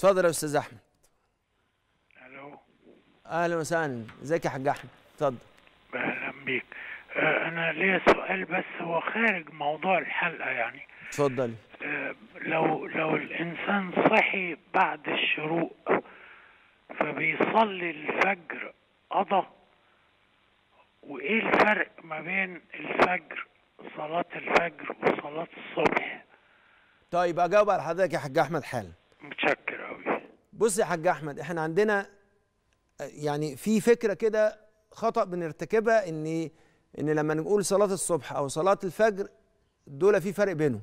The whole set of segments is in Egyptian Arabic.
اتفضل يا استاذ احمد الو اهلا وسهلا ازيك يا حاج احمد اتفضل اهلا بيك آه، انا ليا سؤال بس هو خارج موضوع الحلقه يعني اتفضل آه، لو لو الانسان صحي بعد الشروق فبيصلي الفجر قضى وايه الفرق ما بين الفجر صلاة الفجر وصلاة الصبح طيب اجاوب على حضرتك يا حاج احمد حالا متشكر اوي بص يا حاج احمد احنا عندنا آه، يعني في فكره كده خطا بنرتكبها ان ان لما نقول صلاه الصبح او صلاه الفجر دول في فرق بينهم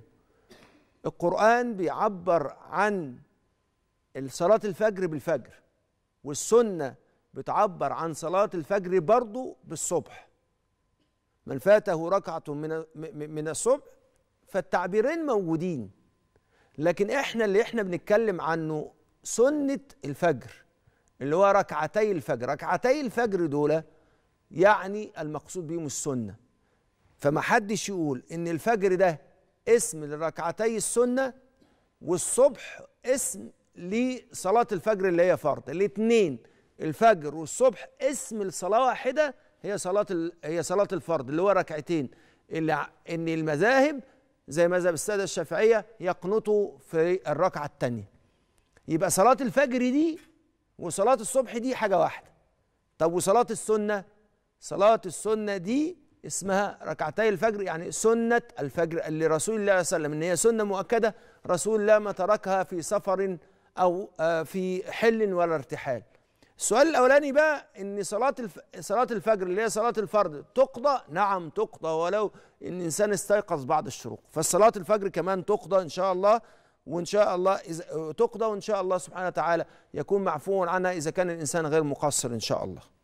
القران بيعبر عن صلاه الفجر بالفجر والسنه بتعبر عن صلاه الفجر برضو بالصبح من فاته ركعه من م- م- من الصبح فالتعبيرين موجودين لكن احنا اللي احنا بنتكلم عنه سنة الفجر اللي هو ركعتي الفجر ركعتي الفجر دول يعني المقصود بيهم السنة فما حدش يقول ان الفجر ده اسم لركعتي السنة والصبح اسم لصلاة الفجر اللي هي فرض الاثنين الفجر والصبح اسم لصلاة واحدة هي صلاة ال... هي صلاة الفرض اللي هو ركعتين اللي ع- ان المذاهب زي مذهب السادة الشافعية يقنطوا في الركعة الثانية يبقى صلاة الفجر دي وصلاة الصبح دي حاجة واحدة طب وصلاة السنة صلاة السنة دي اسمها ركعتي الفجر يعني سنة الفجر اللي رسول الله صلى الله عليه وسلم ان هي سنة مؤكدة رسول الله ما تركها في سفر او آه، في حل ولا ارتحال السؤال الاولاني بقى ان صلاه الف... صلاه الفجر اللي هي صلاه الفرض تقضى نعم تقضى ولو ان الانسان استيقظ بعد الشروق فالصلاه الفجر كمان تقضى ان شاء الله وان شاء الله إذا... تقضى وان شاء الله سبحانه وتعالى يكون معفو عنها اذا كان الانسان غير مقصر ان شاء الله